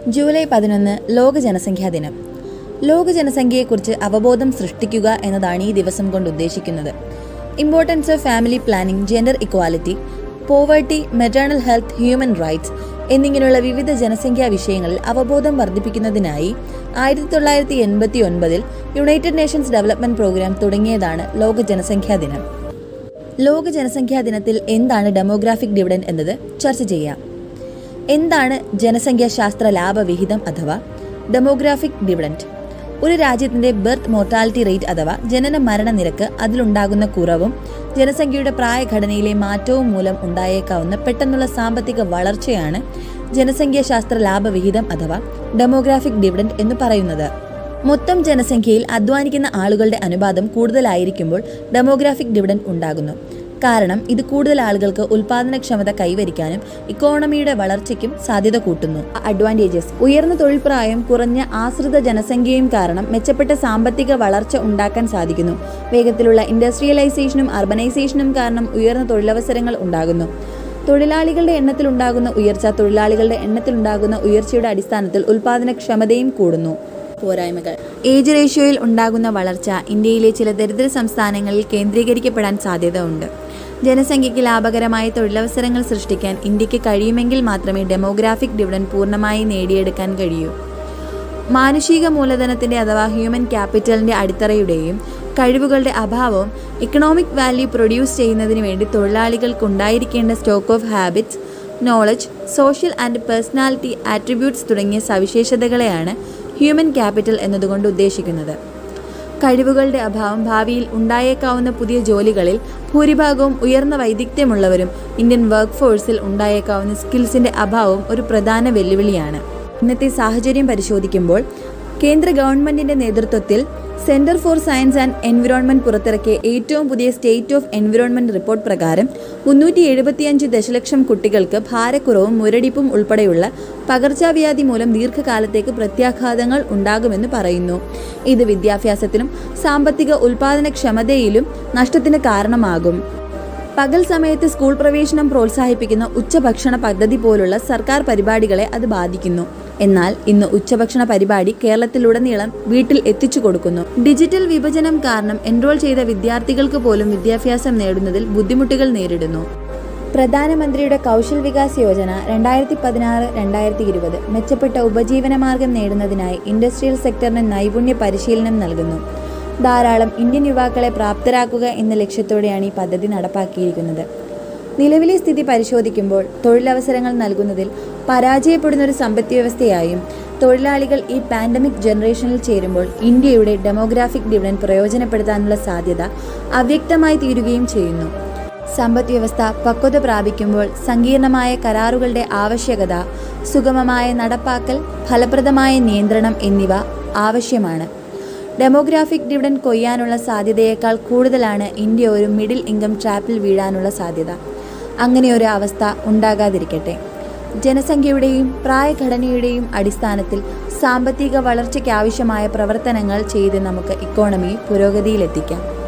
July പതിനൊന്ന് ലോക ജനസംഖ്യാ ദിനം ലോക ജനസംഖ്യയെക്കുറിച്ച് അവബോധം സൃഷ്ടിക്കുക എന്നതാണ് ഈ ദിവസം കൊണ്ട് ഉദ്ദേശിക്കുന്നത് importance of family planning gender equality poverty maternal health human rights എന്നിങ്ങനെയുള്ള വിവിധ ജനസംഖ്യാ വിഷയങ്ങളിൽ അവബോധം വർദ്ധിപ്പിക്കുന്നതിനായി ആയിരത്തി തൊള്ളായിരത്തി എൺപത്തി ഒൻപതിൽ യുണൈറ്റഡ് നേഷൻസ് ഡെവലപ്മെന്റ് പ്രോഗ്രാം തുടങ്ങിയതാണ് ലോക ജനസംഖ്യാ ദിനം ലോക ജനസംഖ്യാ ദിനത്തിൽ എന്താണ് ഡെമോഗ്രാഫിക് ഡിവിഡൻഡ് എന്നത് ചർച്ച ചെയ്യാം എന്താണ് ജനസംഖ്യാശാസ്ത്ര ലാഭവിഹിതം അഥവാ ഡെമോഗ്രാഫിക് ഡിവിഡൻഡ് ഒരു രാജ്യത്തിന്റെ ബർത്ത് മോർട്ടാലിറ്റി റേറ്റ് അഥവാ ജനന മരണ നിരക്ക് അതിലുണ്ടാകുന്ന കുറവും ജനസംഖ്യയുടെ പ്രായഘടനയിലെ മാറ്റവും മൂലം ഉണ്ടായേക്കാവുന്ന പെട്ടെന്നുള്ള സാമ്പത്തിക വളർച്ചയാണ് ജനസംഖ്യാശാസ്ത്ര ലാഭവിഹിതം അഥവാ ഡെമോഗ്രാഫിക് ഡിവിഡൻഡ് എന്ന് പറയുന്നത് മൊത്തം ജനസംഖ്യയിൽ അധ്വാനിക്കുന്ന ആളുകളുടെ അനുപാതം കൂടുതലായിരിക്കുമ്പോൾ ഡെമോഗ്രാഫിക് ഡിവിഡൻഡ് ഉണ്ടാകുന്നു കാരണം ഇത് കൂടുതൽ ആളുകൾക്ക് ഉൽപാദനക്ഷമത കൈവരിക്കാനും ഇക്കോണമിയുടെ വളർച്ചയ്ക്കും സാധ്യത കൂട്ടുന്നു അഡ്വാൻറ്റേജസ് ഉയർന്ന തൊഴിൽ പ്രായം കുറഞ്ഞ ആശ്രിത ജനസംഖ്യയും കാരണം മെച്ചപ്പെട്ട സാമ്പത്തിക വളർച്ച ഉണ്ടാക്കാൻ സാധിക്കുന്നു വേഗത്തിലുള്ള ഇൻഡസ്ട്രിയലൈസേഷനും അർബനൈസേഷനും കാരണം ഉയർന്ന തൊഴിലവസരങ്ങൾ ഉണ്ടാകുന്നു തൊഴിലാളികളുടെ എണ്ണത്തിലുണ്ടാകുന്ന ഉയർച്ച തൊഴിലാളികളുടെ എണ്ണത്തിലുണ്ടാകുന്ന ഉയർച്ചയുടെ അടിസ്ഥാനത്തിൽ ഉൽപാദനക്ഷമതയും കൂടുന്നു പോരായ്മകൾ ഏജ് റേഷ്യോയിൽ ഉണ്ടാകുന്ന വളർച്ച ഇന്ത്യയിലെ ചില ദരിദ്ര സംസ്ഥാനങ്ങളിൽ കേന്ദ്രീകരിക്കപ്പെടാൻ സാധ്യത ഉണ്ട് ജനസംഖ്യയ്ക്ക് ലാഭകരമായ തൊഴിലവസരങ്ങൾ സൃഷ്ടിക്കാൻ ഇന്ത്യക്ക് കഴിയുമെങ്കിൽ മാത്രമേ ഡെമോഗ്രാഫിക് ഡിവിഡൻ പൂർണ്ണമായി നേടിയെടുക്കാൻ കഴിയൂ മാനുഷിക മൂലധനത്തിന്റെ അഥവാ ഹ്യൂമൻ ക്യാപിറ്റലിന്റെ അടിത്തറയുടെയും കഴിവുകളുടെ അഭാവവും ഇക്കണോമിക് വാല്യൂ പ്രൊഡ്യൂസ് ചെയ്യുന്നതിന് വേണ്ടി തൊഴിലാളികൾക്ക് ഉണ്ടായിരിക്കേണ്ട stock of habits knowledge social and personality attributes തുടങ്ങിയ സവിശേഷതകളെയാണ് ഹ്യൂമൻ ക്യാപിറ്റൽ എന്നതുകൊണ്ട് ഉദ്ദേശിക്കുന്നത് കഴിവുകളുടെ അഭാവം ഭാവിയിൽ ഉണ്ടായേക്കാവുന്ന പുതിയ ജോലികളിൽ ഭൂരിഭാഗവും ഉയർന്ന വൈദഗ്ധ്യമുള്ളവരും ഇന്ത്യൻ വർക്ക് ഫോഴ്സിൽ ഉണ്ടായേക്കാവുന്ന സ്കിൽസിന്റെ അഭാവവും ഒരു പ്രധാന വെല്ലുവിളിയാണ് ഇന്നത്തെ സാഹചര്യം പരിശോധിക്കുമ്പോൾ കേന്ദ്ര ഗവൺമെന്റിന്റെ നേതൃത്വത്തിൽ centre for science and environment പുറത്തിറക്കിയ ഏറ്റവും പുതിയ സ്റ്റേറ്റ് ഓഫ് എൻവിറോൺമെന്റ് റിപ്പോർട്ട് പ്രകാരം മുന്നൂറ്റി എഴുപത്തിയഞ്ച് ദശലക്ഷം കുട്ടികൾക്ക് ഭാരക്കുറവും മുരടിപ്പും ഉൾപ്പെടെയുള്ള പകർച്ചവ്യാധി മൂലം ദീർഘകാലത്തേക്ക് പ്രത്യാഘാതങ്ങൾ ഉണ്ടാകുമെന്ന് പറയുന്നു ഇത് വിദ്യാഭ്യാസത്തിലും സാമ്പത്തിക ഉൽപാദനക്ഷമതയിലും നഷ്ടത്തിന് കാരണമാകും പകൽ സമയത്ത് സ്കൂൾ പ്രവേശനം പ്രോത്സാഹിപ്പിക്കുന്ന ഉച്ചഭക്ഷണ പദ്ധതി പോലുള്ള സർക്കാർ പരിപാടികളെ അത് ബാധിക്കുന്നു എന്നാൽ ഇന്ന് ഉച്ചഭക്ഷണ പരിപാടി കേരളത്തിലുടനീളം വീട്ടിൽ എത്തിച്ചു കൊടുക്കുന്നു ഡിജിറ്റൽ വിഭജനം കാരണം എൻറോൾ ചെയ്ത വിദ്യാർത്ഥികൾക്ക് പോലും വിദ്യാഭ്യാസം നേടുന്നതിൽ ബുദ്ധിമുട്ടുകൾ നേരിടുന്നു പ്രധാനമന്ത്രിയുടെ കൗശൽ വികാസ് യോജന രണ്ടായിരത്തി പതിനാറ് രണ്ടായിരത്തി ഇരുപത് മെച്ചപ്പെട്ട ഉപജീവന മാർഗം നേടുന്നതിനായി ഇൻഡസ്ട്രിയൽ സെക്ടറിന് നൈപുണ്യ പരിശീലനം നൽകുന്നു ധാരാളം ഇന്ത്യൻ യുവാക്കളെ പ്രാപ്തരാക്കുക എന്ന ലക്ഷ്യത്തോടെയാണ് ഈ പദ്ധതി നടപ്പാക്കിയിരിക്കുന്നത് നിലവിലെ സ്ഥിതി പരിശോധിക്കുമ്പോൾ തൊഴിലവസരങ്ങൾ നൽകുന്നതിൽ പരാജയപ്പെടുന്ന ഒരു സമ്പദ് വ്യവസ്ഥയായും തൊഴിലാളികൾ ഈ പാൻഡമിക് ജനറേഷനിൽ ചേരുമ്പോൾ ഇന്ത്യയുടെ ഡെമോഗ്രാഫിക് ഡിവിഡൻ പ്രയോജനപ്പെടുത്താനുള്ള സാധ്യത അവ്യക്തമായി തീരുകയും ചെയ്യുന്നു സമ്പദ് വ്യവസ്ഥ പക്വത പ്രാപിക്കുമ്പോൾ സങ്കീർണമായ കരാറുകളുടെ ആവശ്യകത സുഗമമായ നടപ്പാക്കൽ ഫലപ്രദമായ നിയന്ത്രണം എന്നിവ ആവശ്യമാണ് ഡെമോഗ്രാഫിക് ഡിവിഡൻ കൊയ്യാനുള്ള സാധ്യതയേക്കാൾ കൂടുതലാണ് ഇന്ത്യ ഒരു മിഡിൽ ഇൻകം ട്രാപ്പിൽ വീഴാനുള്ള സാധ്യത അങ്ങനെ ഒരു അവസ്ഥ ഉണ്ടാകാതിരിക്കട്ടെ ജനസംഖ്യയുടെയും പ്രായഘടനയുടെയും അടിസ്ഥാനത്തിൽ സാമ്പത്തിക വളർച്ചയ്ക്കാവശ്യമായ പ്രവർത്തനങ്ങൾ ചെയ്ത് നമുക്ക് ഇക്കോണമി പുരോഗതിയിലെത്തിക്കാം